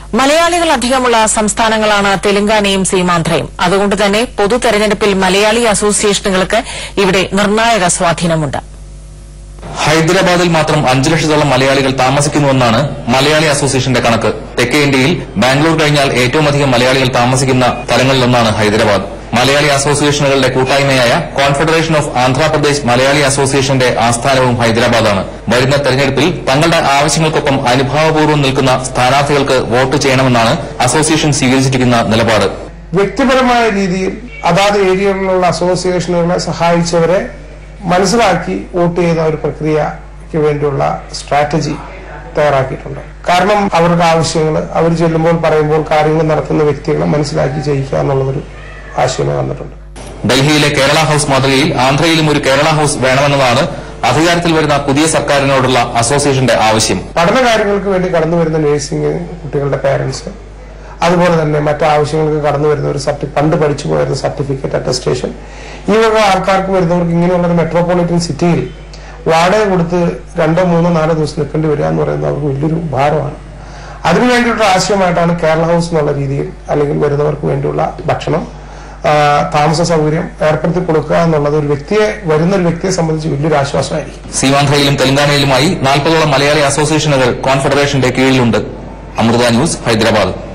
മലയാളികൾ അധികമുള്ള സംസ്ഥാനങ്ങളാണ് തെലങ്കാനയും സീമാന്ധ്രയും അതുകൊണ്ട് തന്നെ പൊതു തെരഞ്ഞെടുപ്പിൽ മലയാളി അസോസിയേഷനുകൾക്ക് ഇവിടെ നിർണായക സ്വാധീനമുണ്ട് ഹൈദരാബാദിൽ മാത്രം അഞ്ചു ലക്ഷത്തോളം മലയാളികൾ താമസിക്കുന്നുവെന്നാണ് മലയാളി അസോസിയേഷന്റെ കണക്ക് തെക്കേ ഇന്ത്യയിൽ ബാംഗ്ലൂർ കഴിഞ്ഞാൽ ഏറ്റവും അധികം മലയാളികൾ താമസിക്കുന്ന സ്ഥലങ്ങളിലൊന്നാണ് ഹൈദരാബാദ് മലയാളി അസോസിയേഷനുകളുടെ കൂട്ടായ്മയായ കോൺഫെഡറേഷൻ ഓഫ് ആന്ധ്രാപ്രദേശ് മലയാളി അസോസിയേഷന്റെ ആസ്ഥാനവും ഹൈദരാബാദാണ് വരുന്ന തെരഞ്ഞെടുപ്പിൽ തങ്ങളുടെ ആവശ്യങ്ങൾക്കൊപ്പം അനുഭാവപൂർവ്വം നിൽക്കുന്ന സ്ഥാനാർത്ഥികൾക്ക് വോട്ട് ചെയ്യണമെന്നാണ് അസോസിയേഷൻ സ്വീകരിച്ചിരിക്കുന്ന നിലപാട് വ്യക്തിപരമായ രീതിയിൽ അതാത് ഏരിയകളിലുള്ള അസോസിയേഷനുകളെ സഹായിച്ചവരെ മനസ്സിലാക്കി വോട്ട് ചെയ്യുന്ന ഒരു പ്രക്രിയയ്ക്ക് വേണ്ടിയുള്ള സ്ട്രാറ്റജി തയ്യാറാക്കിയിട്ടുണ്ട് കാരണം അവരുടെ ആവശ്യങ്ങൾ അവർ ചെല്ലുമ്പോൾ പറയുമ്പോൾ കാര്യങ്ങൾ നടത്തുന്ന വ്യക്തികളെ മനസ്സിലാക്കി ചെയ്യിക്കുക എന്നുള്ളതൊരു ആശയം വന്നിട്ടുണ്ട് ഡൽഹിയിലെ കേരള ഹൌസ് മാതൃകയിൽ ആന്ധ്രയിലും ഒരു കേരള ഹൌസ് വേണമെന്നതാണ് അധികാരത്തിൽ വരുന്ന പുതിയ സർക്കാരിനോടുള്ള അസോസിയേഷന്റെ ആവശ്യം പഠന കാര്യങ്ങൾക്ക് വേണ്ടി കടന്നു വരുന്ന നഴ്സിംഗ് കുട്ടികളുടെ പേരൻസ് അതുപോലെ തന്നെ മറ്റു ആവശ്യങ്ങൾക്ക് കടന്നു വരുന്ന ഒരു സർട്ടി പണ്ട് പഠിച്ചു പോയിരുന്ന സർട്ടിഫിക്കറ്റ് അറ്റസ്റ്റേഷൻ ഈ വക ആൾക്കാർക്ക് വരുന്നവർക്ക് ഇങ്ങനെയുള്ള ഒരു മെട്രോപൊളിറ്റൻ സിറ്റിയിൽ വാടക കൊടുത്ത് രണ്ടോ മൂന്നോ നാലോ ദിവസം നിൽക്കേണ്ടി വരിക എന്ന് പറയുന്നത് അവർക്ക് വലിയൊരു ഭാരമാണ് അതിനു വേണ്ടിയിട്ടുള്ള ആശയമായിട്ടാണ് കേരള ഹൗസ് എന്നുള്ള രീതിയിൽ അല്ലെങ്കിൽ വരുന്നവർക്ക് വേണ്ടിയുള്ള ഭക്ഷണം ആ, താമസ സൗകര്യം ഏർപ്പെടുത്തി കൊടുക്കുക എന്നുള്ളത് ഒരു വ്യക്തിയെ വരുന്ന ഒരു വ്യക്തിയെ സംബന്ധിച്ച് വലിയൊരു ആശ്വാസമായിരിക്കും സീമാന്ധ്രയിലും തെലങ്കാനയിലുമായി നാൽപ്പതോളം മലയാളി അസോസിയേഷനുകൾ കോൺഫെഡറേഷന്റെ കീഴിലുണ്ട് അമൃത ന്യൂസ് ഹൈദരാബാദ്